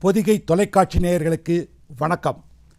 பொதிகை தொலைக்காட்சி நேயர்களுக்கு வணக்கம்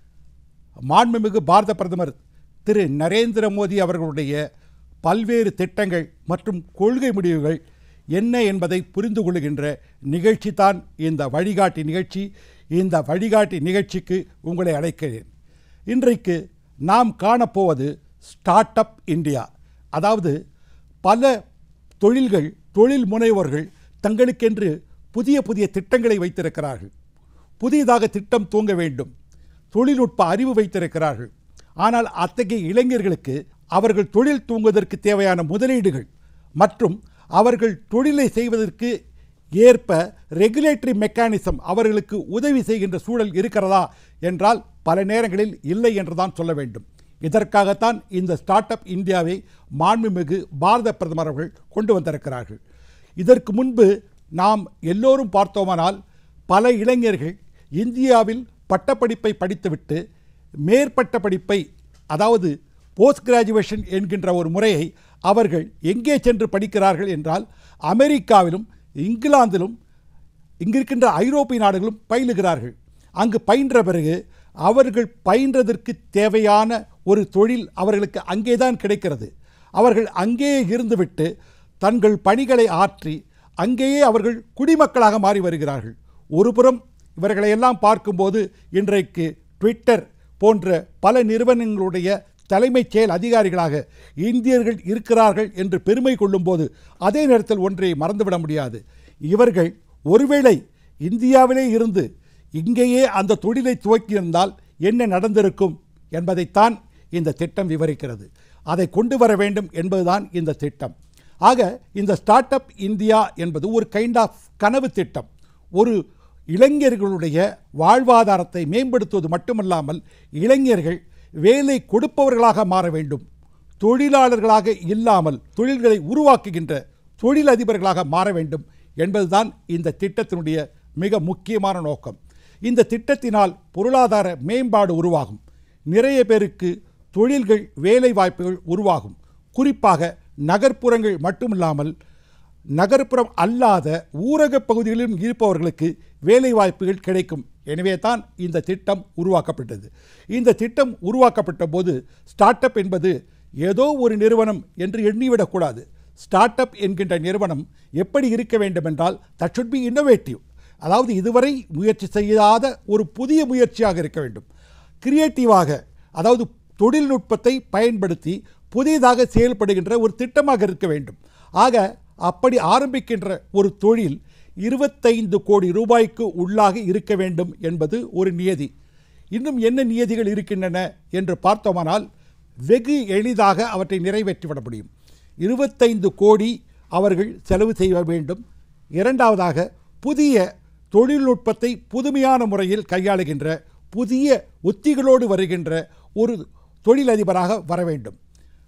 மாண்புமிகு பாரத பிரதமர் திரு நரேந்திர மோடி அவர்களுடைய பல்வேறு திட்டங்கள் மற்றும் கொள்கை முடிவுகள் என்ன என்பதை புரிந்து கொள்கின்ற நிகழ்ச்சி தான் இந்த வழிகாட்டி நிகழ்ச்சி இந்த வழிகாட்டி நிகழ்ச்சிக்கு உங்களை அழைக்கிறேன் இன்றைக்கு நாம் காணப்போவது ஸ்டார்ட் அப் இந்தியா அதாவது பல தொழில்கள் தொழில் முனைவோர்கள் தங்களுக்கென்று புதிய புதிய திட்டங்களை வைத்திருக்கிறார்கள் புதியதாக திட்டம் தூங்க வேண்டும் தொழில்நுட்ப அறிவு வைத்திருக்கிறார்கள் ஆனால் அத்தகைய இளைஞர்களுக்கு அவர்கள் தொழில் தூங்குவதற்கு தேவையான முதலீடுகள் மற்றும் அவர்கள் தொழிலை செய்வதற்கு ஏற்ப ரெகுலேட்டரி மெக்கானிசம் அவர்களுக்கு உதவி செய்கின்ற சூழல் இருக்கிறதா என்றால் பல நேரங்களில் இல்லை என்றுதான் சொல்ல வேண்டும் இதற்காகத்தான் இந்த ஸ்டார்ட் அப் இந்தியாவை மாண்புமிகு பாரத பிரதமர் அவர்கள் கொண்டு வந்திருக்கிறார்கள் இதற்கு முன்பு நாம் எல்லோரும் பார்த்தோமானால் பல இளைஞர்கள் இந்தியாவில் பட்டப்படிப்பை படித்துவிட்டு மேற்பட்ட படிப்பை அதாவது போஸ்ட் கிராஜுவேஷன் என்கின்ற ஒரு முறையை அவர்கள் எங்கே சென்று படிக்கிறார்கள் என்றால் அமெரிக்காவிலும் இங்கிலாந்திலும் இங்கிருக்கின்ற ஐரோப்பிய நாடுகளும் பயிலுகிறார்கள் அங்கு பயின்ற பிறகு அவர்கள் பயின்றதற்கு தேவையான ஒரு தொழில் அவர்களுக்கு அங்கேதான் கிடைக்கிறது அவர்கள் அங்கேயே இருந்துவிட்டு தங்கள் பணிகளை ஆற்றி அங்கேயே அவர்கள் குடிமக்களாக மாறி வருகிறார்கள் ஒருபுறம் இவர்களை எல்லாம் பார்க்கும்போது இன்றைக்கு ட்விட்டர் போன்ற பல நிறுவனங்களுடைய தலைமைச் செயல் அதிகாரிகளாக இந்தியர்கள் இருக்கிறார்கள் என்று பெருமை கொள்ளும்போது அதே நேரத்தில் ஒன்றை மறந்துவிட முடியாது இவர்கள் ஒருவேளை இந்தியாவிலே இருந்து இங்கேயே அந்த தொழிலை துவக்கியிருந்தால் என்ன நடந்திருக்கும் என்பதைத்தான் இந்த திட்டம் விவரிக்கிறது அதை கொண்டு வர வேண்டும் என்பதுதான் இந்த திட்டம் ஆக இந்த ஸ்டார்ட் அப் இந்தியா என்பது ஒரு கைண்ட் ஆஃப் கனவு திட்டம் ஒரு இளைஞர்களுடைய வாழ்வாதாரத்தை மேம்படுத்துவது மட்டுமல்லாமல் இளைஞர்கள் வேலை கொடுப்பவர்களாக மாற வேண்டும் தொழிலாளர்களாக இல்லாமல் தொழில்களை உருவாக்குகின்ற தொழிலதிபர்களாக மாற வேண்டும் என்பதுதான் இந்த திட்டத்தினுடைய மிக முக்கியமான நோக்கம் இந்த திட்டத்தினால் பொருளாதார மேம்பாடு உருவாகும் நிறைய பேருக்கு தொழில்கள் வேலை வாய்ப்புகள் உருவாகும் குறிப்பாக நகர்ப்புறங்கள் மட்டுமில்லாமல் நகர்ப்புறம் அல்லாத ஊரகப் பகுதிகளிலும் இருப்பவர்களுக்கு வேலை வாய்ப்புகள் கிடைக்கும் எனவே தான் இந்த திட்டம் உருவாக்கப்பட்டது இந்த திட்டம் உருவாக்கப்பட்ட போது ஸ்டார்ட் அப் என்பது ஏதோ ஒரு நிறுவனம் என்று எண்ணிவிடக்கூடாது ஸ்டார்ட் அப் என்கின்ற நிறுவனம் எப்படி இருக்க வேண்டும் என்றால் தட் ஷுட் பி இன்னோவேட்டிவ் அதாவது இதுவரை முயற்சி செய்யாத ஒரு புதிய முயற்சியாக இருக்க வேண்டும் கிரியேட்டிவாக அதாவது தொழில்நுட்பத்தை பயன்படுத்தி புதியதாக செயல்படுகின்ற ஒரு திட்டமாக இருக்க வேண்டும் ஆக அப்படி ஆரம்பிக்கின்ற ஒரு தொழில் இருபத்தைந்து கோடி ரூபாய்க்கு உள்ளாக இருக்க வேண்டும் என்பது ஒரு நியதி இன்னும் என்ன நியதிகள் இருக்கின்றன என்று பார்த்தோமானால் வெகு எளிதாக அவற்றை நிறைவேற்றிவிட முடியும் இருபத்தைந்து கோடி அவர்கள் செலவு செய்ய வேண்டும் இரண்டாவதாக புதிய தொழில்நுட்பத்தை புதுமையான முறையில் கையாளுகின்ற புதிய உத்திகளோடு வருகின்ற ஒரு தொழிலதிபராக வர வேண்டும்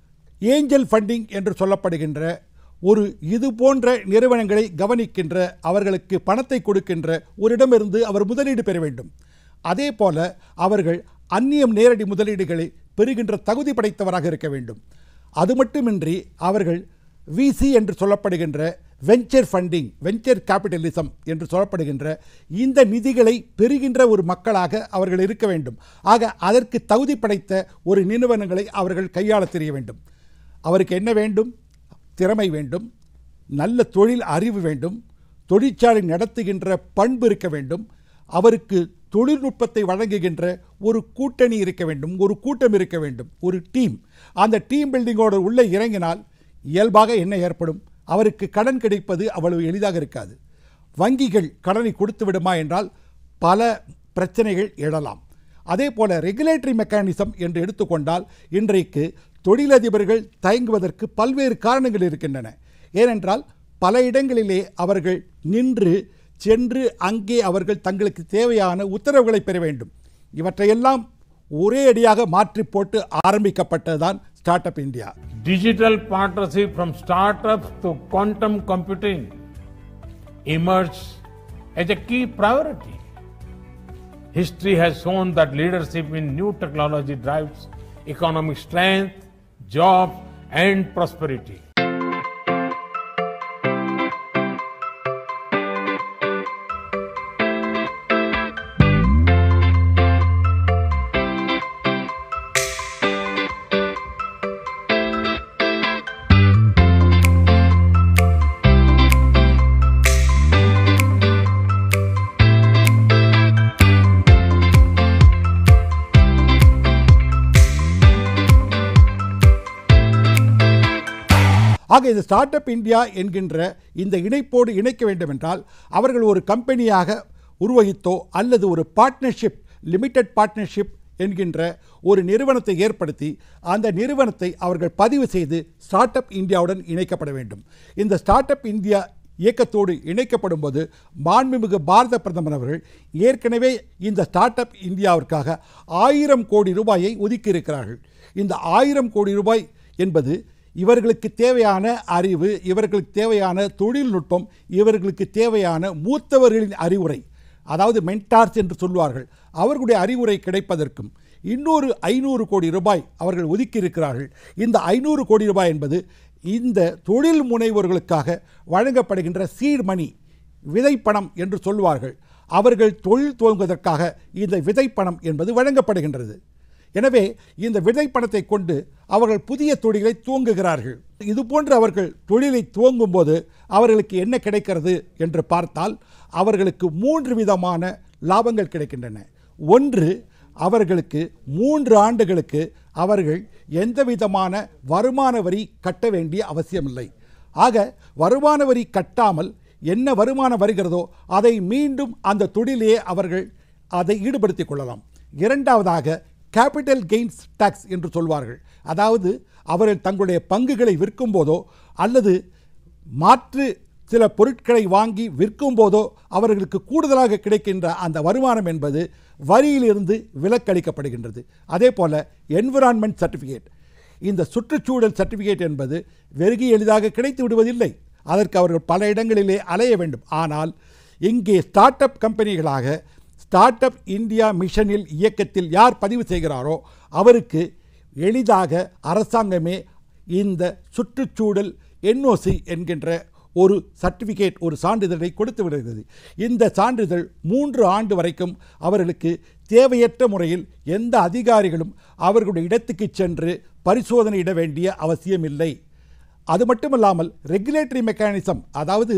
ஏஞ்சல் ஃபண்டிங் என்று சொல்லப்படுகின்ற ஒரு இது போன்ற நிறுவனங்களை கவனிக்கின்ற அவர்களுக்கு பணத்தை கொடுக்கின்ற ஒரு இடமிருந்து அவர் முதலீடு பெற வேண்டும் அதே போல அவர்கள் அந்நியம் நேரடி முதலீடுகளை பெறுகின்ற தகுதி படைத்தவராக இருக்க வேண்டும் அது மட்டுமின்றி அவர்கள் விசி என்று சொல்லப்படுகின்ற வெஞ்சர் ஃபண்டிங் வெஞ்சர் கேபிட்டலிசம் என்று சொல்லப்படுகின்ற இந்த நிதிகளை பெறுகின்ற ஒரு மக்களாக அவர்கள் இருக்க வேண்டும் ஆக அதற்கு தகுதி படைத்த ஒரு நிறுவனங்களை அவர்கள் கையாள தெரிய வேண்டும் அவருக்கு என்ன வேண்டும் திறமை வேண்டும் நல்ல தொழில் அறிவு வேண்டும் தொழிற்சாலை நடத்துகின்ற பண்பு இருக்க வேண்டும் அவருக்கு தொழில்நுட்பத்தை வழங்குகின்ற ஒரு கூட்டணி இருக்க வேண்டும் ஒரு கூட்டம் இருக்க வேண்டும் ஒரு டீம் அந்த டீம் பில்டிங்கோடு உள்ளே இறங்கினால் இயல்பாக என்ன ஏற்படும் அவருக்கு கடன் கிடைப்பது அவ்வளவு எளிதாக இருக்காது வங்கிகள் கடனை கொடுத்து விடுமா என்றால் பல பிரச்சனைகள் எழலாம் அதே போல ரெகுலேட்டரி மெக்கானிசம் என்று எடுத்துக்கொண்டால் இன்றைக்கு தொழிலதிபர்கள் தயங்குவதற்கு பல்வேறு காரணங்கள் இருக்கின்றன ஏனென்றால் பல இடங்களிலே அவர்கள் நின்று சென்று அங்கே அவர்கள் தங்களுக்கு தேவையான உத்தரவுகளை பெற வேண்டும் இவற்றையெல்லாம் ஒரே அடியாக மாற்றி போட்டு ஆரம்பிக்கப்பட்டதுதான் start up India Digital partnership from startups to quantum computing emerged as a key priority. History has shown that leadership in new technology drives economic strength, jobs, and prosperity. ஆக இந்த ஸ்டார்ட் அப் இந்தியா என்கின்ற இந்த இணைப்போடு இணைக்க வேண்டும் என்றால் அவர்கள் ஒரு கம்பெனியாக உருவகித்தோ அல்லது ஒரு பார்ட்னர்ஷிப் லிமிடெட் பார்ட்னர்ஷிப் என்கின்ற ஒரு நிறுவனத்தை ஏற்படுத்தி அந்த நிறுவனத்தை அவர்கள் பதிவு செய்து ஸ்டார்ட் அப் இந்தியாவுடன் இணைக்கப்பட வேண்டும் இந்த ஸ்டார்ட் அப் இந்தியா இயக்கத்தோடு இணைக்கப்படும் போது மாண்புமிகு பாரத பிரதமர் அவர்கள் ஏற்கனவே இந்த ஸ்டார்ட் அப் இந்தியாவிற்காக ஆயிரம் கோடி ரூபாயை ஒதுக்கியிருக்கிறார்கள் இந்த ஆயிரம் கோடி ரூபாய் என்பது இவர்களுக்கு தேவையான அறிவு இவர்களுக்கு தேவையான தொழில்நுட்பம் இவர்களுக்கு தேவையான மூத்தவர்களின் அறிவுரை அதாவது மென்டார்ஸ் என்று சொல்வார்கள் அவர்களுடைய அறிவுரை கிடைப்பதற்கும் இன்னொரு ஐநூறு கோடி ரூபாய் அவர்கள் ஒதுக்கியிருக்கிறார்கள் இந்த ஐநூறு கோடி ரூபாய் என்பது இந்த தொழில் முனைவோர்களுக்காக வழங்கப்படுகின்ற சீட் மணி விதைப்பணம் என்று சொல்வார்கள் அவர்கள் தொழில் துவங்குவதற்காக இந்த விதைப்பணம் என்பது வழங்கப்படுகின்றது எனவே இந்த விதைப்பணத்தை கொண்டு அவர்கள் புதிய தொழிலை துவங்குகிறார்கள் இதுபோன்று அவர்கள் தொழிலை துவங்கும் போது அவர்களுக்கு என்ன கிடைக்கிறது என்று பார்த்தால் அவர்களுக்கு மூன்று விதமான லாபங்கள் கிடைக்கின்றன ஒன்று அவர்களுக்கு மூன்று ஆண்டுகளுக்கு அவர்கள் எந்த விதமான வருமான வரி கட்ட வேண்டிய அவசியமில்லை ஆக வருமான வரி கட்டாமல் என்ன வருமானம் வருகிறதோ அதை மீண்டும் அந்த தொழிலே அவர்கள் அதை ஈடுபடுத்திக் கொள்ளலாம் இரண்டாவதாக கேபிட்டல் கெயின்ஸ் டாக்ஸ் என்று சொல்வார்கள் அதாவது அவர்கள் தங்களுடைய பங்குகளை விற்கும் போதோ அல்லது மாற்று சில பொருட்களை வாங்கி விற்கும் போதோ அவர்களுக்கு கூடுதலாக கிடைக்கின்ற அந்த வருமானம் என்பது வரியிலிருந்து விலக்களிக்கப்படுகின்றது அதே போல என்விரான்மெண்ட் சர்டிஃபிகேட் இந்த சுற்றுச்சூழல் சர்டிஃபிகேட் என்பது வெறுகி எளிதாக கிடைத்து விடுவதில்லை அதற்கு அவர்கள் பல இடங்களிலே அலைய வேண்டும் ஆனால் இங்கே ஸ்டார்ட் அப் கம்பெனிகளாக ஸ்டார்ட் அப் இந்தியா மிஷனில் இயக்கத்தில் யார் பதிவு செய்கிறாரோ அவருக்கு எளிதாக அரசாங்கமே இந்த சுற்றுச்சூழல் என்ஓசி என்கின்ற ஒரு சர்டிஃபிகேட் ஒரு சான்றிதழை கொடுத்து விடுகிறது இந்த சான்றிதழ் மூன்று ஆண்டு வரைக்கும் அவர்களுக்கு தேவையற்ற முறையில் எந்த அதிகாரிகளும் அவர்களுடைய இடத்துக்கு சென்று பரிசோதனையிட வேண்டிய அவசியமில்லை அது மட்டுமல்லாமல் ரெகுலேட்டரி மெக்கானிசம் அதாவது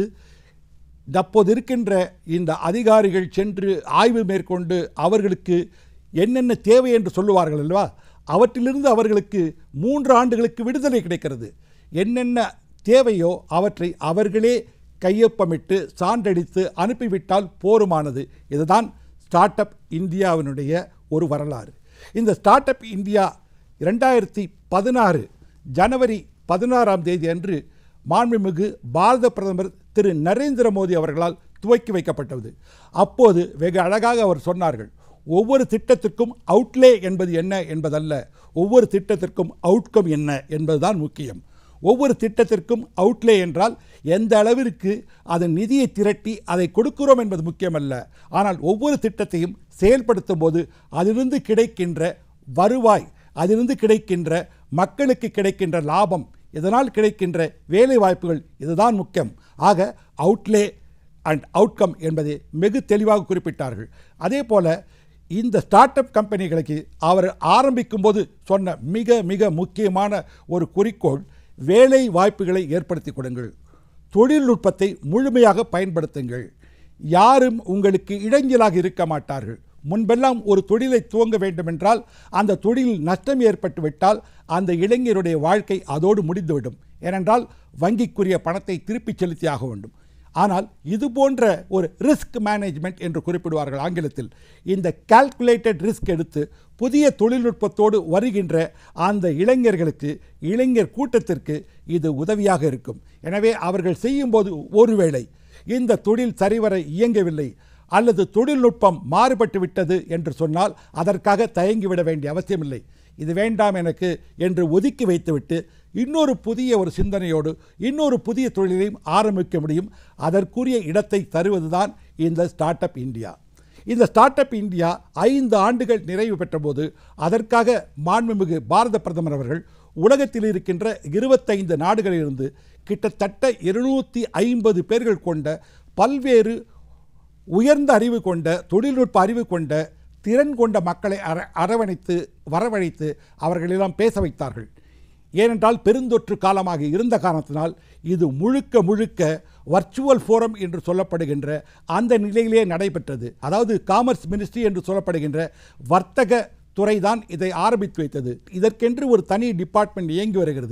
தற்போது இருக்கின்ற இந்த அதிகாரிகள் சென்று ஆய்வு மேற்கொண்டு அவர்களுக்கு என்னென்ன தேவை என்று சொல்லுவார்கள் அல்லவா அவற்றிலிருந்து அவர்களுக்கு மூன்று ஆண்டுகளுக்கு விடுதலை கிடைக்கிறது என்னென்ன தேவையோ அவற்றை அவர்களே கையொப்பமிட்டு சான்றடித்து அனுப்பிவிட்டால் போருமானது இதுதான் ஸ்டார்ட் அப் இந்தியாவினுடைய ஒரு வரலாறு இந்த ஸ்டார்ட் அப் இந்தியா இரண்டாயிரத்தி பதினாறு ஜனவரி பதினாறாம் தேதி அன்று மாண்புமிகு பாரத பிரதமர் திரு நரேந்திர மோடி அவர்களால் துவக்கி வைக்கப்பட்டது அப்போது வெகு அழகாக அவர் சொன்னார்கள் ஒவ்வொரு திட்டத்திற்கும் அவுட்லே என்பது என்ன என்பதல்ல ஒவ்வொரு திட்டத்திற்கும் அவுட்கம் என்ன என்பதுதான் முக்கியம் ஒவ்வொரு திட்டத்திற்கும் அவுட்லே என்றால் எந்த அளவிற்கு அதன் நிதியை திரட்டி அதை கொடுக்கிறோம் என்பது முக்கியமல்ல ஆனால் ஒவ்வொரு திட்டத்தையும் செயல்படுத்தும் போது அதிலிருந்து கிடைக்கின்ற வருவாய் அதிலிருந்து கிடைக்கின்ற மக்களுக்கு கிடைக்கின்ற லாபம் இதனால் கிடைக்கின்ற வேலை வாய்ப்புகள் இதுதான் முக்கியம் ஆக அவுட்லே அண்ட் அவுட்கம் என்பதை வெகு தெளிவாக குறிப்பிட்டார்கள் அதே போல இந்த ஸ்டார்ட் அப் கம்பெனிகளுக்கு அவர் ஆரம்பிக்கும் போது சொன்ன மிக மிக முக்கியமான ஒரு குறிக்கோள் வேலை வாய்ப்புகளை ஏற்படுத்தி கொடுங்கள் தொழில்நுட்பத்தை முழுமையாக பயன்படுத்துங்கள் யாரும் உங்களுக்கு இடைஞ்சலாக இருக்க மாட்டார்கள் முன்பெல்லாம் ஒரு தொழிலை துவங்க வேண்டுமென்றால் அந்த தொழிலில் நஷ்டம் ஏற்பட்டு விட்டால் அந்த இளைஞருடைய வாழ்க்கை அதோடு முடிந்துவிடும் ஏனென்றால் வங்கிக்குரிய பணத்தை திருப்பிச் செலுத்தியாக வேண்டும் ஆனால் இது போன்ற ஒரு ரிஸ்க் மேனேஜ்மெண்ட் என்று குறிப்பிடுவார்கள் ஆங்கிலத்தில் இந்த கால்குலேட்டட் ரிஸ்க் எடுத்து புதிய தொழில்நுட்பத்தோடு வருகின்ற அந்த இளைஞர்களுக்கு இளைஞர் கூட்டத்திற்கு இது உதவியாக இருக்கும் எனவே அவர்கள் செய்யும்போது ஒருவேளை இந்த தொழில் சரிவர இயங்கவில்லை அல்லது தொழில்நுட்பம் மாறுபட்டு விட்டது என்று சொன்னால் அதற்காக தயங்கிவிட வேண்டிய அவசியமில்லை இது வேண்டாம் எனக்கு என்று ஒதுக்கி வைத்துவிட்டு இன்னொரு புதிய ஒரு சிந்தனையோடு இன்னொரு புதிய தொழிலையும் ஆரம்பிக்க முடியும் அதற்குரிய இடத்தை தருவதுதான் இந்த ஸ்டார்ட் அப் இந்தியா இந்த ஸ்டார்ட் அப் இந்தியா ஐந்து ஆண்டுகள் நிறைவு பெற்றபோது அதற்காக மாண்புமிகு பாரத பிரதமர் அவர்கள் உலகத்தில் இருக்கின்ற இருபத்தைந்து நாடுகளிலிருந்து கிட்டத்தட்ட இருநூற்றி ஐம்பது பேர்கள் கொண்ட பல்வேறு உயர்ந்த அறிவு கொண்ட தொழில்நுட்ப அறிவு கொண்ட திறன் கொண்ட மக்களை அர அரவணைத்து வரவழைத்து அவர்களெல்லாம் பேச வைத்தார்கள் ஏனென்றால் பெருந்தொற்று காலமாக இருந்த காரணத்தினால் இது முழுக்க முழுக்க வர்ச்சுவல் ஃபோரம் என்று சொல்லப்படுகின்ற அந்த நிலையிலே நடைபெற்றது அதாவது காமர்ஸ் மினிஸ்ட்ரி என்று சொல்லப்படுகின்ற வர்த்தக துறைதான் இதை ஆரம்பித்து வைத்தது இதற்கென்று ஒரு தனி டிபார்ட்மெண்ட் இயங்கி வருகிறது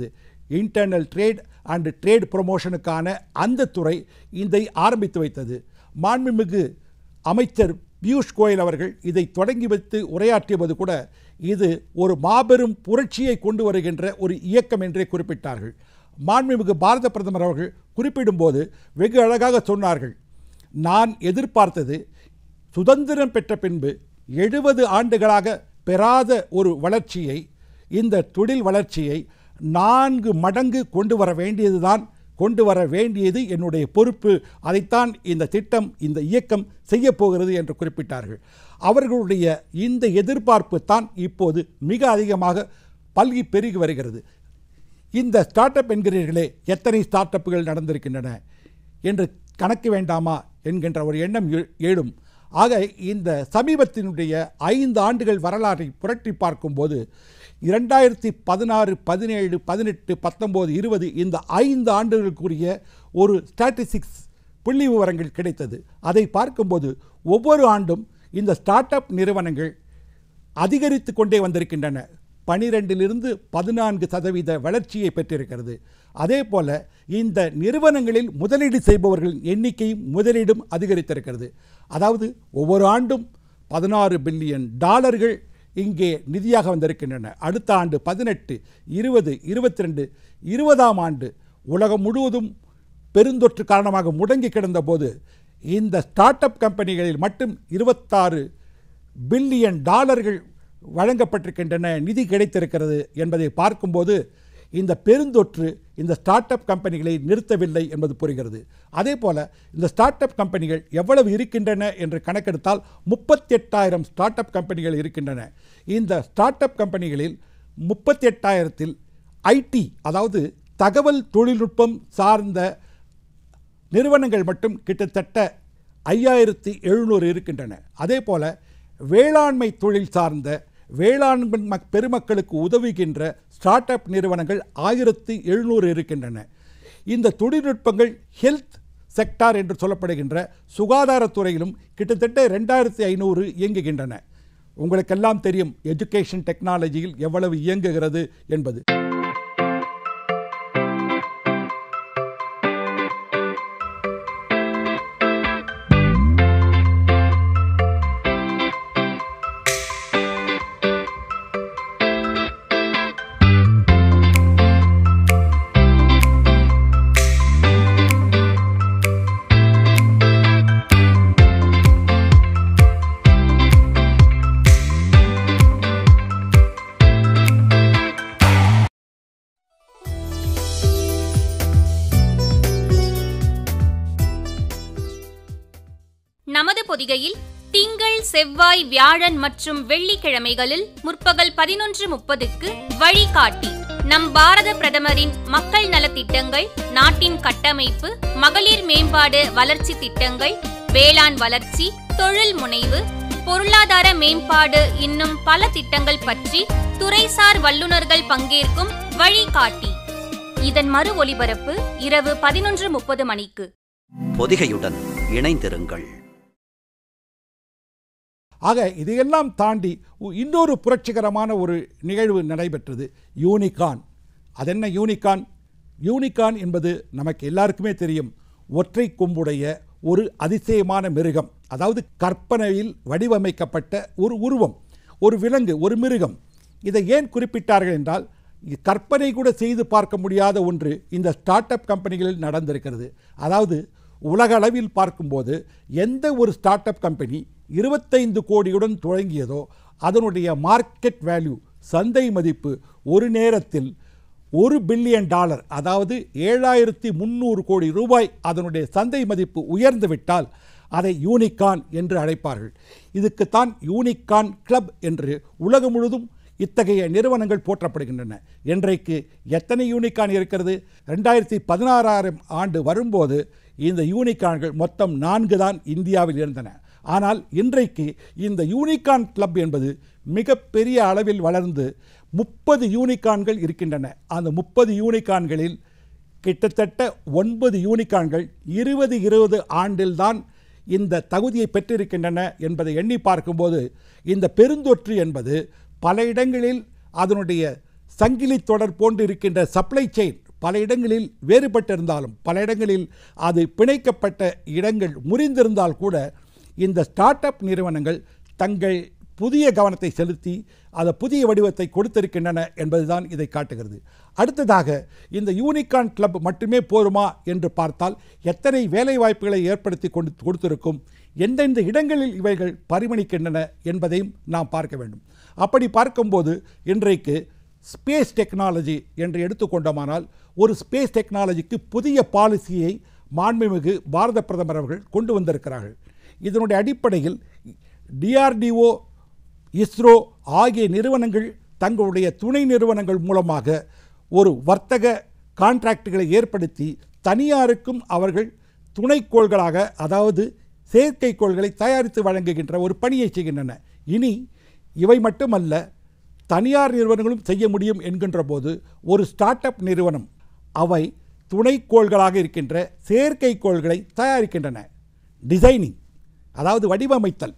இன்டர்னல் ட்ரேட் அண்ட் ட்ரேட் ப்ரொமோஷனுக்கான அந்த துறை இதை ஆரம்பித்து வைத்தது மாண்புமிகு அமைச்சர் பியூஷ் கோயல் அவர்கள் இதை தொடங்கி வைத்து உரையாற்றியபோது கூட இது ஒரு மாபெரும் புரட்சியை கொண்டு வருகின்ற ஒரு இயக்கம் என்றே குறிப்பிட்டார்கள் மாண்புமிகு பாரத பிரதமர் அவர்கள் குறிப்பிடும்போது வெகு அழகாக சொன்னார்கள் நான் எதிர்பார்த்தது சுதந்திரம் பெற்ற பின்பு எழுபது ஆண்டுகளாக பெறாத ஒரு வளர்ச்சியை இந்த தொழில் வளர்ச்சியை நான்கு மடங்கு கொண்டு வர வேண்டியதுதான் கொண்டு வர வேண்டியது என்னுடைய பொறுப்பு அதைத்தான் இந்த திட்டம் இந்த இயக்கம் செய்யப் போகிறது என்று குறிப்பிட்டார்கள் அவர்களுடைய இந்த எதிர்பார்ப்பு தான் இப்போது மிக அதிகமாக பல்கி பெருகி வருகிறது இந்த ஸ்டார்ட் அப் என்கிறீர்களே எத்தனை ஸ்டார்ட் அப்புகள் நடந்திருக்கின்றன என்று கணக்கு வேண்டாமா என்கின்ற ஒரு எண்ணம் எழு- எழும் ஆக இந்த சமீபத்தினுடைய ஐந்து ஆண்டுகள் வரலாற்றை புரட்டி பார்க்கும்போது இரண்டாயிரத்தி பதினாறு பதினேழு பதினெட்டு பத்தொம்போது இருபது இந்த ஐந்து ஆண்டுகளுக்குரிய ஒரு ஸ்டாட்டிஸ்டிக்ஸ் புள்ளி விவரங்கள் கிடைத்தது அதை பார்க்கும்போது ஒவ்வொரு ஆண்டும் இந்த ஸ்டார்ட் அப் நிறுவனங்கள் அதிகரித்து கொண்டே வந்திருக்கின்றன பனிரெண்டிலிருந்து பதினான்கு சதவீத வளர்ச்சியை பெற்றிருக்கிறது அதே போல இந்த நிறுவனங்களில் முதலீடு செய்பவர்களின் எண்ணிக்கையும் முதலீடும் அதிகரித்திருக்கிறது அதாவது ஒவ்வொரு ஆண்டும் பதினாறு பில்லியன் டாலர்கள் இங்கே நிதியாக வந்திருக்கின்றன அடுத்த ஆண்டு பதினெட்டு இருபது இருபத்தி ரெண்டு இருபதாம் ஆண்டு உலகம் முழுவதும் பெருந்தொற்று காரணமாக முடங்கி கிடந்தபோது இந்த ஸ்டார்ட் அப் கம்பெனிகளில் மட்டும் இருபத்தாறு பில்லியன் டாலர்கள் வழங்கப்பட்டிருக்கின்றன நிதி கிடைத்திருக்கிறது என்பதை பார்க்கும்போது இந்த பெருந்தொற்று இந்த ஸ்டார்ட் அப் கம்பெனிகளை நிறுத்தவில்லை என்பது புரிகிறது அதே போல இந்த ஸ்டார்ட் அப் கம்பெனிகள் எவ்வளவு இருக்கின்றன என்று கணக்கெடுத்தால் முப்பத்தி எட்டாயிரம் ஸ்டார்ட் அப் கம்பெனிகள் இருக்கின்றன இந்த ஸ்டார்ட் அப் கம்பெனிகளில் முப்பத்தி எட்டாயிரத்தில் ஐடி அதாவது தகவல் தொழில்நுட்பம் சார்ந்த நிறுவனங்கள் மட்டும் கிட்டத்தட்ட ஐயாயிரத்தி எழுநூறு இருக்கின்றன அதே போல வேளாண்மை தொழில் சார்ந்த வேளாண்மை மக்- பெருமக்களுக்கு உதவுகின்ற ஸ்டார்ட் அப் நிறுவனங்கள் ஆயிரத்தி எழுநூறு இருக்கின்றன இந்த தொழில்நுட்பங்கள் ஹெல்த் செக்டார் என்று சொல்லப்படுகின்ற சுகாதாரத்துறையிலும் கிட்டத்தட்ட ரெண்டாயிரத்தி ஐநூறு இயங்குகின்றன உங்களுக்கெல்லாம் தெரியும் எஜுகேஷன் டெக்னாலஜியில் எவ்வளவு இயங்குகிறது என்பது நமது பொதிகையில் திங்கள் செவ்வாய் வியாழன் மற்றும் வெள்ளிக்கிழமைகளில் முற்பகல் பதினொன்று முப்பதுக்கு வழிகாட்டி நம் பாரத பிரதமரின் மக்கள் நலத்திட்டங்கள் நாட்டின் கட்டமைப்பு மகளிர் மேம்பாடு வளர்ச்சி திட்டங்கள் வேளாண் வளர்ச்சி தொழில் முனைவு பொருளாதார மேம்பாடு இன்னும் பல திட்டங்கள் பற்றி துறைசார் வல்லுநர்கள் பங்கேற்கும் வழிகாட்டி இதன் மறு ஒலிபரப்பு இரவு பதினொன்று முப்பது மணிக்கு பொதிகையுடன் இணைந்திருங்கள் ஆக இதையெல்லாம் தாண்டி உ- இன்னொரு புரட்சிகரமான ஒரு நிகழ்வு நடைபெற்றது யூனிகான் அதென்ன யூனிகான் யூனிகான் என்பது நமக்கு எல்லாருக்குமே தெரியும் ஒற்றை கொம்புடைய ஒரு அதிசயமான மிருகம் அதாவது கற்பனையில் வடிவமைக்கப்பட்ட ஒரு உருவம் ஒரு விலங்கு ஒரு மிருகம் இதை ஏன் குறிப்பிட்டார்கள் என்றால் இ- கற்பனை கூட செய்து பார்க்க முடியாத ஒன்று இந்த ஸ்டார்ட் அப் கம்பெனிகளில் நடந்திருக்கிறது அதாவது உலக அளவில் பார்க்கும்போது எந்த ஒரு ஸ்டார்ட் அப் கம்பெனி இருபத்தைந்து கோடியுடன் தொடங்கியதோ அதனுடைய மார்க்கெட் வேல்யூ சந்தை மதிப்பு ஒரு நேரத்தில் ஒரு பில்லியன் டாலர் அதாவது ஏழாயிரத்தி முந்நூறு கோடி ரூபாய் அதனுடைய சந்தை மதிப்பு உயர்ந்து விட்டால் அதை யூனிகான் என்று அழைப்பார்கள் இதுக்குத்தான் யூனிகான் கிளப் என்று உலகம் முழுதும் இத்தகைய நிறுவனங்கள் போற்றப்படுகின்றன இன்றைக்கு எத்தனை யூனிகான் இருக்கிறது ரெண்டாயிரத்தி பதினாறாயிரம் ஆண்டு வரும்போது இந்த யூனிகான்கள் மொத்தம் நான்கு தான் இந்தியாவில் இருந்தன ஆனால் இன்றைக்கு இந்த யூனிகான் கிளப் என்பது மிகப்பெரிய அளவில் வளர்ந்து முப்பது யூனிகான்கள் இருக்கின்றன அந்த முப்பது யூனிகான்களில் கிட்டத்தட்ட ஒன்பது யூனிகான்கள் இருபது இருபது ஆண்டில்தான் இந்த தகுதியை பெற்றிருக்கின்றன என்பதை எண்ணி பார்க்கும்போது இந்த பெருந்தொற்று என்பது பல இடங்களில் அதனுடைய சங்கிலி தொடர் போன்று இருக்கின்ற சப்ளை செயின் பல இடங்களில் வேறுபட்டிருந்தாலும் பல இடங்களில் அது பிணைக்கப்பட்ட இடங்கள் முறிந்திருந்தால் கூட இந்த ஸ்டார்ட் அப் நிறுவனங்கள் தங்கள் புதிய கவனத்தை செலுத்தி அந்த புதிய வடிவத்தை கொடுத்திருக்கின்றன என்பதுதான் இதை காட்டுகிறது அடுத்ததாக இந்த யூனிகான் கிளப் மட்டுமே போருமா என்று பார்த்தால் எத்தனை வேலை வாய்ப்புகளை ஏற்படுத்தி கொண்டு கொடுத்திருக்கும் எந்தெந்த இடங்களில் இவைகள் பரிமணிக்கின்றன என்பதையும் நாம் பார்க்க வேண்டும் அப்படி பார்க்கும்போது இன்றைக்கு ஸ்பேஸ் டெக்னாலஜி என்று எடுத்துக்கொண்டோமானால் ஒரு ஸ்பேஸ் டெக்னாலஜிக்கு புதிய பாலிசியை மாண்புமிகு பாரத பிரதமர் அவர்கள் கொண்டு வந்திருக்கிறார்கள் இதனுடைய அடிப்படையில் டிஆர்டிஓ இஸ்ரோ ஆகிய நிறுவனங்கள் தங்களுடைய துணை நிறுவனங்கள் மூலமாக ஒரு வர்த்தக கான்ட்ராக்டுகளை ஏற்படுத்தி தனியாருக்கும் அவர்கள் துணைக்கோள்களாக அதாவது செயற்கைக்கோள்களை தயாரித்து வழங்குகின்ற ஒரு பணியை செய்கின்றன இனி இவை மட்டுமல்ல தனியார் நிறுவனங்களும் செய்ய முடியும் என்கின்ற போது ஒரு ஸ்டார்ட் அப் நிறுவனம் அவை துணைக்கோள்களாக இருக்கின்ற செயற்கைக்கோள்களை தயாரிக்கின்றன டிசைனிங் அதாவது வடிவமைத்தல்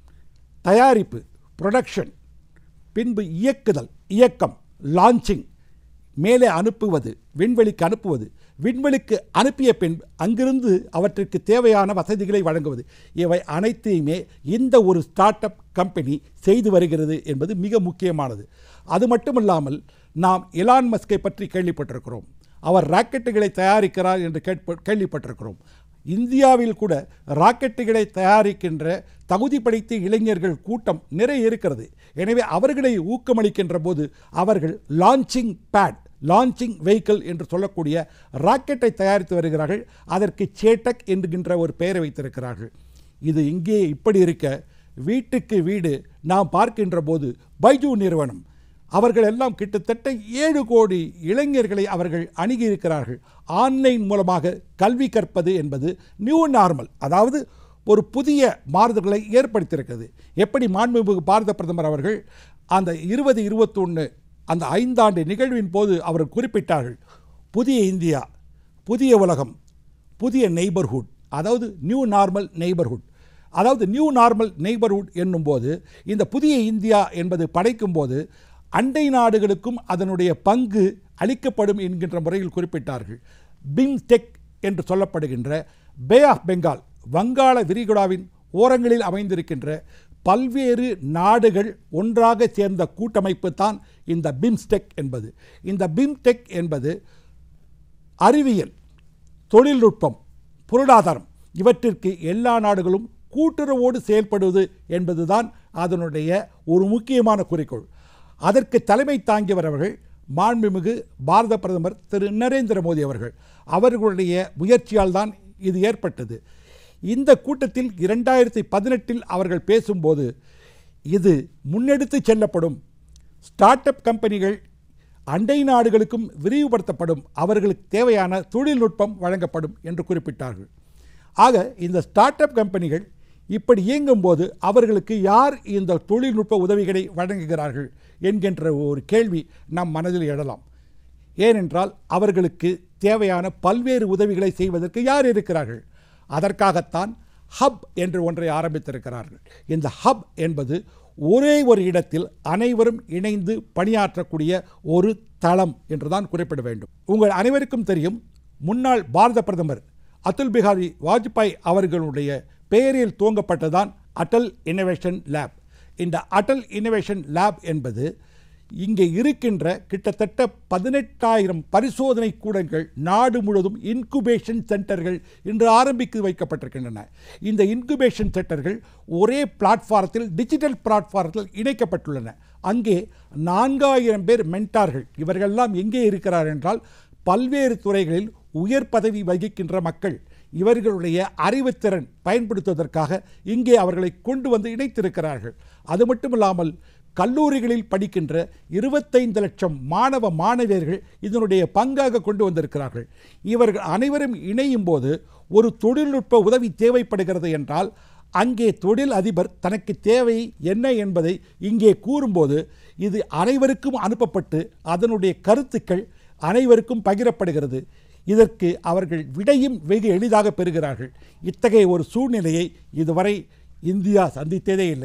தயாரிப்பு ப்ரொடக்ஷன் பின்பு இயக்குதல் இயக்கம் லான்ச்சிங் மேலே அனுப்புவது விண்வெளிக்கு அனுப்புவது விண்வெளிக்கு அனுப்பிய பின் அங்கிருந்து அவற்றிற்கு தேவையான வசதிகளை வழங்குவது இவை அனைத்தையுமே இந்த ஒரு ஸ்டார்ட் அப் கம்பெனி செய்து வருகிறது என்பது மிக முக்கியமானது அது மட்டுமல்லாமல் நாம் எலான் மஸ்கை பற்றி கேள்விப்பட்டிருக்கிறோம் அவர் ராக்கெட்டுகளை தயாரிக்கிறார் என்று கேட்ப கேள்விப்பட்டிருக்கிறோம் இந்தியாவில் கூட ராக்கெட்டுகளை தயாரிக்கின்ற தகுதி படைத்த இளைஞர்கள் கூட்டம் நிறைய இருக்கிறது எனவே அவர்களை ஊக்கமளிக்கின்ற போது அவர்கள் லான்ச்சிங் பேட் லான்ச்சிங் வெஹிக்கிள் என்று சொல்லக்கூடிய ராக்கெட்டை தயாரித்து வருகிறார்கள் அதற்கு சேட்டக் என்கின்ற ஒரு பெயரை வைத்திருக்கிறார்கள் இது இங்கே இப்படி இருக்க வீட்டுக்கு வீடு நாம் பார்க்கின்ற போது பைஜூ நிறுவனம் அவர்கள் எல்லாம் கிட்டத்தட்ட ஏழு கோடி இளைஞர்களை அவர்கள் அணுகியிருக்கிறார்கள் ஆன்லைன் மூலமாக கல்வி கற்பது என்பது நியூ நார்மல் அதாவது ஒரு புதிய மாறுதல்களை ஏற்படுத்தியிருக்கிறது எப்படி மாண்புமிகு பாரத பிரதமர் அவர்கள் அந்த இருபது இருபத்தொன்று அந்த ஐந்தாண்டு நிகழ்வின் போது அவர் குறிப்பிட்டார்கள் புதிய இந்தியா புதிய உலகம் புதிய நெய்பர்ஹுட் அதாவது நியூ நார்மல் நெய்பர்ஹுட் அதாவது நியூ நார்மல் நெய்பர்ஹுட் என்னும்போது இந்த புதிய இந்தியா என்பது படைக்கும்போது அண்டை நாடுகளுக்கும் அதனுடைய பங்கு அளிக்கப்படும் என்கின்ற முறையில் குறிப்பிட்டார்கள் பிம்டெக் என்று சொல்லப்படுகின்ற பே ஆஃப் பெங்கால் வங்காள விரிகுடாவின் ஓரங்களில் அமைந்திருக்கின்ற பல்வேறு நாடுகள் ஒன்றாக சேர்ந்த கூட்டமைப்பு தான் இந்த பிம்ஸ்டெக் என்பது இந்த பிம்டெக் என்பது அறிவியல் தொழில்நுட்பம் பொருளாதாரம் இவற்றிற்கு எல்லா நாடுகளும் கூட்டுறவோடு செயல்படுவது என்பதுதான் அதனுடைய ஒரு முக்கியமான குறிக்கோள் அதற்கு தலைமை தாங்கியவர் அவர்கள் மாண்புமிகு பாரத பிரதமர் திரு நரேந்திர மோடி அவர்கள் அவர்களுடைய முயற்சியால் தான் இது ஏற்பட்டது இந்த கூட்டத்தில் இரண்டாயிரத்தி பதினெட்டில் அவர்கள் பேசும்போது இது முன்னெடுத்து செல்லப்படும் ஸ்டார்ட் அப் கம்பெனிகள் அண்டை நாடுகளுக்கும் விரிவுபடுத்தப்படும் அவர்களுக்கு தேவையான தொழில்நுட்பம் வழங்கப்படும் என்று குறிப்பிட்டார்கள் ஆக இந்த ஸ்டார்ட் அப் கம்பெனிகள் இப்படி இயங்கும்போது அவர்களுக்கு யார் இந்த தொழில்நுட்ப உதவிகளை வழங்குகிறார்கள் என்கின்ற ஒரு கேள்வி நம் மனதில் எழலாம் ஏனென்றால் அவர்களுக்கு தேவையான பல்வேறு உதவிகளை செய்வதற்கு யார் இருக்கிறார்கள் அதற்காகத்தான் ஹப் என்று ஒன்றை ஆரம்பித்திருக்கிறார்கள் இந்த ஹப் என்பது ஒரே ஒரு இடத்தில் அனைவரும் இணைந்து பணியாற்றக்கூடிய ஒரு தளம் என்றுதான் குறிப்பிட வேண்டும் உங்கள் அனைவருக்கும் தெரியும் முன்னாள் பாரத பிரதமர் அத்துல் பிகாரி வாஜ்பாய் அவர்களுடைய பெயரில் துவங்கப்பட்டதான் அடல் இன்னோவேஷன் லேப் இந்த அடல் இன்னோவேஷன் லேப் என்பது இங்கே இருக்கின்ற கிட்டத்தட்ட பதினெட்டாயிரம் பரிசோதனை கூடங்கள் நாடு முழுவதும் இன்குபேஷன் சென்டர்கள் இன்று ஆரம்பித்து வைக்கப்பட்டிருக்கின்றன இந்த இன்குபேஷன் சென்டர்கள் ஒரே பிளாட்ஃபாரத்தில் டிஜிட்டல் பிளாட்ஃபாரத்தில் இணைக்கப்பட்டுள்ளன அங்கே நான்காயிரம் பேர் மென்டார்கள் இவர்களெல்லாம் எங்கே இருக்கிறார் என்றால் பல்வேறு துறைகளில் உயர் பதவி வகிக்கின்ற மக்கள் இவர்களுடைய அறிவுத்திறன் பயன்படுத்துவதற்காக இங்கே அவர்களை கொண்டு வந்து இணைத்திருக்கிறார்கள் அது மட்டுமில்லாமல் கல்லூரிகளில் படிக்கின்ற இருபத்தைந்து லட்சம் மாணவ மாணவியர்கள் இதனுடைய பங்காக கொண்டு வந்திருக்கிறார்கள் இவர்கள் அனைவரும் இணையும் போது ஒரு தொழில்நுட்ப உதவி தேவைப்படுகிறது என்றால் அங்கே தொழில் அதிபர் தனக்கு தேவை என்ன என்பதை இங்கே கூறும்போது இது அனைவருக்கும் அனுப்பப்பட்டு அதனுடைய கருத்துக்கள் அனைவருக்கும் பகிரப்படுகிறது இதற்கு அவர்கள் விடையும் வெகு எளிதாக பெறுகிறார்கள் இத்தகைய ஒரு சூழ்நிலையை இதுவரை இந்தியா சந்தித்ததே இல்லை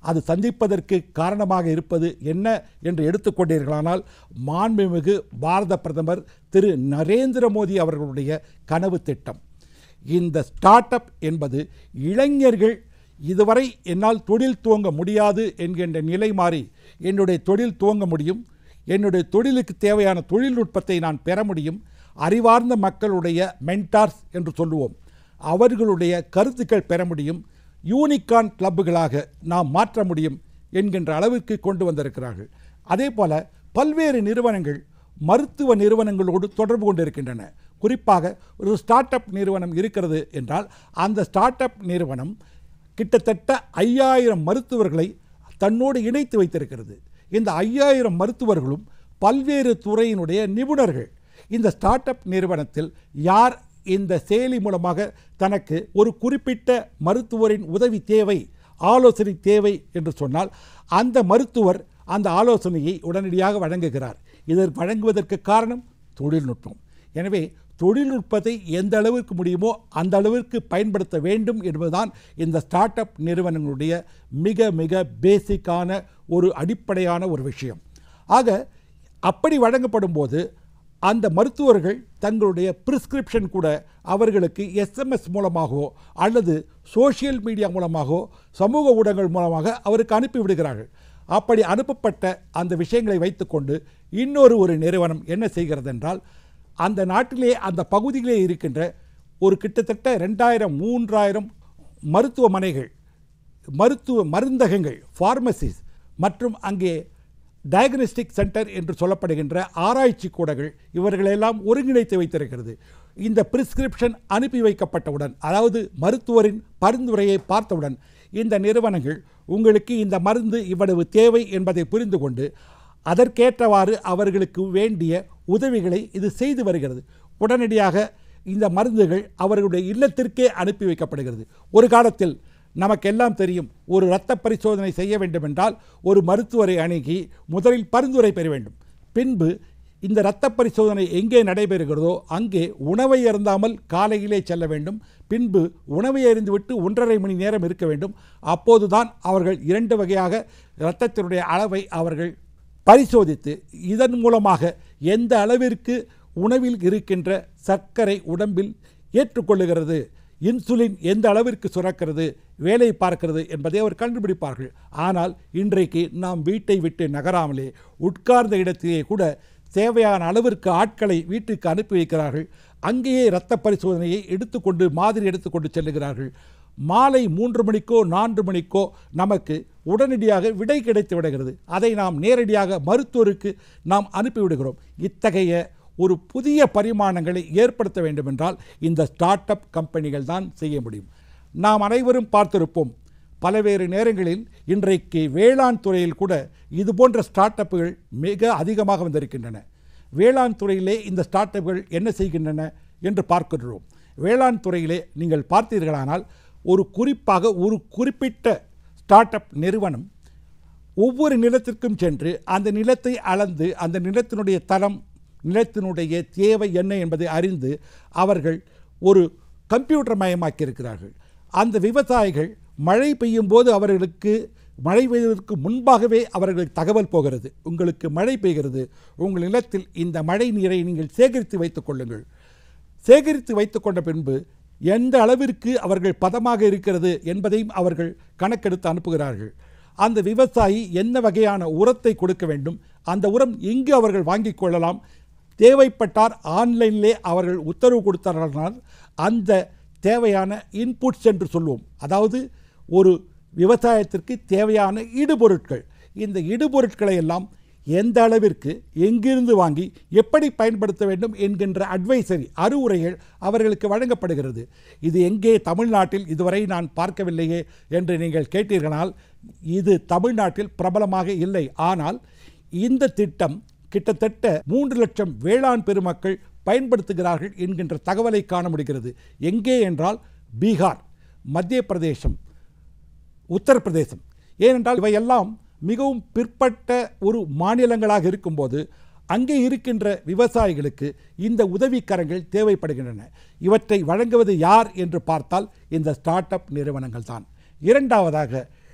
அது சந்திப்பதற்கு காரணமாக இருப்பது என்ன என்று எடுத்துக்கொண்டீர்களானால் மாண்புமிகு பாரத பிரதமர் திரு நரேந்திர மோடி அவர்களுடைய கனவு திட்டம் இந்த ஸ்டார்ட் அப் என்பது இளைஞர்கள் இதுவரை என்னால் தொழில் துவங்க முடியாது என்கின்ற நிலை மாறி என்னுடைய தொழில் துவங்க முடியும் என்னுடைய தொழிலுக்கு தேவையான தொழில்நுட்பத்தை நான் பெற முடியும் அறிவார்ந்த மக்களுடைய மென்டார்ஸ் என்று சொல்லுவோம் அவர்களுடைய கருத்துக்கள் பெற முடியும் யூனிகான் கிளப்புகளாக நாம் மாற்ற முடியும் என்கின்ற அளவிற்கு கொண்டு வந்திருக்கிறார்கள் அதே போல பல்வேறு நிறுவனங்கள் மருத்துவ நிறுவனங்களோடு தொடர்பு கொண்டிருக்கின்றன குறிப்பாக ஒரு ஸ்டார்ட் அப் நிறுவனம் இருக்கிறது என்றால் அந்த ஸ்டார்ட் அப் நிறுவனம் கிட்டத்தட்ட ஐயாயிரம் மருத்துவர்களை தன்னோடு இணைத்து வைத்திருக்கிறது இந்த ஐயாயிரம் மருத்துவர்களும் பல்வேறு துறையினுடைய நிபுணர்கள் இந்த ஸ்டார்ட் அப் நிறுவனத்தில் யார் இந்த செயலி மூலமாக தனக்கு ஒரு குறிப்பிட்ட மருத்துவரின் உதவி தேவை ஆலோசனை தேவை என்று சொன்னால் அந்த மருத்துவர் அந்த ஆலோசனையை உடனடியாக வழங்குகிறார் இதற்கு வழங்குவதற்கு காரணம் தொழில்நுட்பம் எனவே தொழில்நுட்பத்தை எந்த அளவிற்கு முடியுமோ அந்த அளவிற்கு பயன்படுத்த வேண்டும் என்பதுதான் இந்த ஸ்டார்ட் அப் நிறுவனங்களுடைய மிக மிக பேசிக்கான ஒரு அடிப்படையான ஒரு விஷயம் ஆக அப்படி வழங்கப்படும் போது அந்த மருத்துவர்கள் தங்களுடைய பிரிஸ்கிரிப்ஷன் கூட அவர்களுக்கு எஸ்எம்எஸ் மூலமாகவோ அல்லது சோஷியல் மீடியா மூலமாகவோ சமூக ஊடகங்கள் மூலமாக அவருக்கு அனுப்பி விடுகிறார்கள் அப்படி அனுப்பப்பட்ட அந்த விஷயங்களை வைத்துக்கொண்டு இன்னொரு ஒரு நிறுவனம் என்ன செய்கிறது என்றால் அந்த நாட்டிலே அந்த பகுதியிலே இருக்கின்ற ஒரு கிட்டத்தட்ட ரெண்டாயிரம் மூன்றாயிரம் மருத்துவமனைகள் மருத்துவ மருந்தகங்கள் ஃபார்மசிஸ் மற்றும் அங்கே டயக்னோஸ்டிக் சென்டர் என்று சொல்லப்படுகின்ற ஆராய்ச்சி கூடங்கள் இவர்களெல்லாம் ஒருங்கிணைத்து வைத்திருக்கிறது இந்த பிரிஸ்கிரிப்ஷன் அனுப்பி வைக்கப்பட்டவுடன் அதாவது மருத்துவரின் பரிந்துரையை பார்த்தவுடன் இந்த நிறுவனங்கள் உங்களுக்கு இந்த மருந்து இவ்வளவு தேவை என்பதை புரிந்து கொண்டு அதற்கேற்றவாறு அவர்களுக்கு வேண்டிய உதவிகளை இது செய்து வருகிறது உடனடியாக இந்த மருந்துகள் அவர்களுடைய இல்லத்திற்கே அனுப்பி வைக்கப்படுகிறது ஒரு காலத்தில் நமக்கெல்லாம் தெரியும் ஒரு இரத்த பரிசோதனை செய்ய வேண்டுமென்றால் ஒரு மருத்துவரை அணுகி முதலில் பரிந்துரை பெற வேண்டும் பின்பு இந்த இரத்த பரிசோதனை எங்கே நடைபெறுகிறதோ அங்கே உணவை அருந்தாமல் காலையிலே செல்ல வேண்டும் பின்பு உணவை அறிந்துவிட்டு ஒன்றரை மணி நேரம் இருக்க வேண்டும் அப்போதுதான் அவர்கள் இரண்டு வகையாக இரத்தத்தினுடைய அளவை அவர்கள் பரிசோதித்து இதன் மூலமாக எந்த அளவிற்கு உணவில் இருக்கின்ற சர்க்கரை உடம்பில் ஏற்றுக்கொள்ளுகிறது இன்சுலின் எந்த அளவிற்கு சுரக்கிறது வேலை பார்க்கிறது என்பதை அவர் கண்டுபிடிப்பார்கள் ஆனால் இன்றைக்கு நாம் வீட்டை விட்டு நகராமலே உட்கார்ந்த இடத்திலே கூட தேவையான அளவிற்கு ஆட்களை வீட்டுக்கு அனுப்பி வைக்கிறார்கள் அங்கேயே இரத்த பரிசோதனையை எடுத்துக்கொண்டு மாதிரி எடுத்துக்கொண்டு செல்லுகிறார்கள் மாலை மூன்று மணிக்கோ நான்கு மணிக்கோ நமக்கு உடனடியாக விடை கிடைத்து விடுகிறது அதை நாம் நேரடியாக மருத்துவருக்கு நாம் அனுப்பிவிடுகிறோம் இத்தகைய ஒரு புதிய பரிமாணங்களை ஏற்படுத்த வேண்டுமென்றால் இந்த ஸ்டார்ட் அப் கம்பெனிகள் தான் செய்ய முடியும் நாம் அனைவரும் பார்த்திருப்போம் பல்வேறு நேரங்களில் இன்றைக்கு வேளாண் துறையில் கூட இது போன்ற ஸ்டார்ட் அப்புகள் மிக அதிகமாக வந்திருக்கின்றன வேளாண் துறையிலே இந்த ஸ்டார்ட் அப்புகள் என்ன செய்கின்றன என்று பார்க்கின்றோம் வேளாண் துறையிலே நீங்கள் பார்த்தீர்களானால் ஒரு குறிப்பாக ஒரு குறிப்பிட்ட ஸ்டார்ட் அப் நிறுவனம் ஒவ்வொரு நிலத்திற்கும் சென்று அந்த நிலத்தை அளந்து அந்த நிலத்தினுடைய தரம் நிலத்தினுடைய தேவை என்ன என்பதை அறிந்து அவர்கள் ஒரு கம்ப்யூட்டர் மயமாக்கி இருக்கிறார்கள் அந்த விவசாயிகள் மழை பெய்யும் போது அவர்களுக்கு மழை பெய்வதற்கு முன்பாகவே அவர்களுக்கு தகவல் போகிறது உங்களுக்கு மழை பெய்கிறது உங்கள் நிலத்தில் இந்த மழை நீரை நீங்கள் சேகரித்து வைத்துக் கொள்ளுங்கள் சேகரித்து வைத்துக்கொண்ட பின்பு எந்த அளவிற்கு அவர்கள் பதமாக இருக்கிறது என்பதையும் அவர்கள் கணக்கெடுத்து அனுப்புகிறார்கள் அந்த விவசாயி என்ன வகையான உரத்தை கொடுக்க வேண்டும் அந்த உரம் எங்கு அவர்கள் வாங்கிக் கொள்ளலாம் தேவைப்பட்டார் ஆன்லைனிலே அவர்கள் உத்தரவு கொடுத்தார்கள் அந்த தேவையான இன்புட்ஸ் என்று சொல்லுவோம் அதாவது ஒரு விவசாயத்திற்கு தேவையான இடுபொருட்கள் இந்த இடுபொருட்களை எல்லாம் எந்த அளவிற்கு எங்கிருந்து வாங்கி எப்படி பயன்படுத்த வேண்டும் என்கின்ற அட்வைசரி அறிவுரைகள் அவர்களுக்கு வழங்கப்படுகிறது இது எங்கே தமிழ்நாட்டில் இதுவரை நான் பார்க்கவில்லையே என்று நீங்கள் கேட்டீர்களால் இது தமிழ்நாட்டில் பிரபலமாக இல்லை ஆனால் இந்த திட்டம் கிட்டத்தட்ட மூன்று லட்சம் வேளாண் பெருமக்கள் பயன்படுத்துகிறார்கள் என்கின்ற தகவலை காண முடிகிறது எங்கே என்றால் பீகார் மத்திய பிரதேசம் உத்தரப்பிரதேசம் ஏனென்றால் இவையெல்லாம் மிகவும் பிற்பட்ட ஒரு மாநிலங்களாக இருக்கும்போது அங்கே இருக்கின்ற விவசாயிகளுக்கு இந்த உதவிக்கரங்கள் தேவைப்படுகின்றன இவற்றை வழங்குவது யார் என்று பார்த்தால் இந்த ஸ்டார்ட் அப் நிறுவனங்கள் தான் இரண்டாவதாக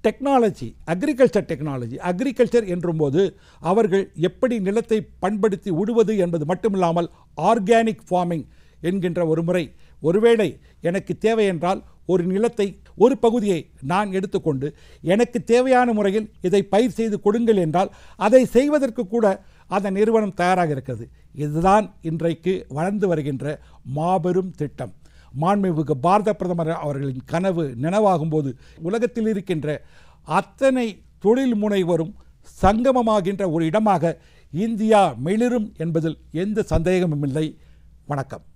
டெக்னாலஜி அக்ரிகல்ச்சர் டெக்னாலஜி அக்ரிகல்ச்சர் என்றும்போது அவர்கள் எப்படி நிலத்தை பண்படுத்தி விடுவது என்பது மட்டுமில்லாமல் ஆர்கானிக் ஃபார்மிங் என்கின்ற ஒரு முறை ஒருவேளை எனக்கு தேவை என்றால் ஒரு நிலத்தை ஒரு பகுதியை நான் எடுத்துக்கொண்டு எனக்கு தேவையான முறையில் இதை பயிர் செய்து கொடுங்கள் என்றால் அதை செய்வதற்கு கூட அந்த நிறுவனம் தயாராக இருக்கிறது இதுதான் இன்றைக்கு வளர்ந்து வருகின்ற மாபெரும் திட்டம் மாண்புமிகு பாரத பிரதமர் அவர்களின் கனவு நினைவாகும்போது உலகத்தில் இருக்கின்ற அத்தனை தொழில் முனைவரும் சங்கமமாகின்ற ஒரு இடமாக இந்தியா மிளிரும் என்பதில் எந்த சந்தேகமும் இல்லை வணக்கம்